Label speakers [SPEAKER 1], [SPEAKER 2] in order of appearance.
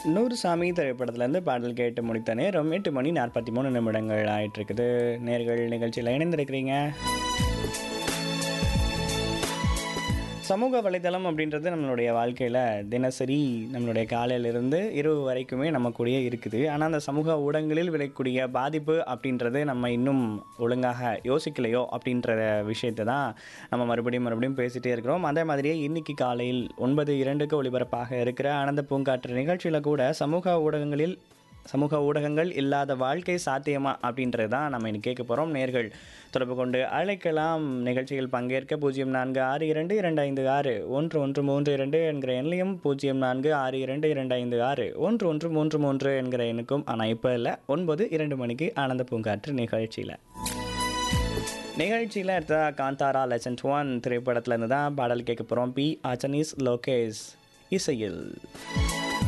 [SPEAKER 1] நூறு சாமி திரைப்படத்துலேருந்து பாடல் கேட்டு முடித்த நேரம் எட்டு மணி நாற்பத்தி மூணு நிமிடங்கள் ஆயிட்டு இருக்குது நேர்கள் நிகழ்ச்சியில் இணைந்திருக்கிறீங்க சமூக வலைதளம் அப்படின்றது நம்மளுடைய வாழ்க்கையில் தினசரி நம்மளுடைய காலையிலிருந்து இரவு வரைக்குமே நம்ம கூடயே இருக்குது ஆனால் அந்த சமூக ஊடகங்களில் விளையக்கூடிய பாதிப்பு அப்படின்றது நம்ம இன்னும் ஒழுங்காக யோசிக்கலையோ அப்படின்ற விஷயத்தை தான் நம்ம மறுபடியும் மறுபடியும் பேசிகிட்டே இருக்கிறோம் அதே மாதிரியே இன்னைக்கு காலையில் ஒன்பது இரண்டுக்கு ஒளிபரப்பாக இருக்கிற ஆனந்த பூங்காற்று நிகழ்ச்சியில் கூட சமூக ஊடகங்களில் சமூக ஊடகங்கள் இல்லாத வாழ்க்கை சாத்தியமா அப்படின்றது தான் நம்ம இன்னைக்கு கேட்க போகிறோம் நேர்கள் தொடர்பு கொண்டு அழைக்கலாம் நிகழ்ச்சியில் பங்கேற்க பூஜ்ஜியம் நான்கு ஆறு இரண்டு இரண்டு ஐந்து ஆறு ஒன்று ஒன்று மூன்று இரண்டு என்கிற எண்ணிலையும் பூஜ்ஜியம் நான்கு ஆறு இரண்டு இரண்டு ஐந்து ஆறு ஒன்று ஒன்று மூன்று மூன்று என்கிற எண்ணுக்கும் ஆனால் இப்போ இல்லை ஒன்பது இரண்டு மணிக்கு ஆனந்த பூங்காற்று நிகழ்ச்சியில் நிகழ்ச்சியில் அடுத்த காந்தாரா லெசன்ட் ஒன் திரைப்படத்துலேருந்து தான் பாடல் கேட்க போகிறோம் பி அச்சனீஸ் லோகேஷ் இசையில்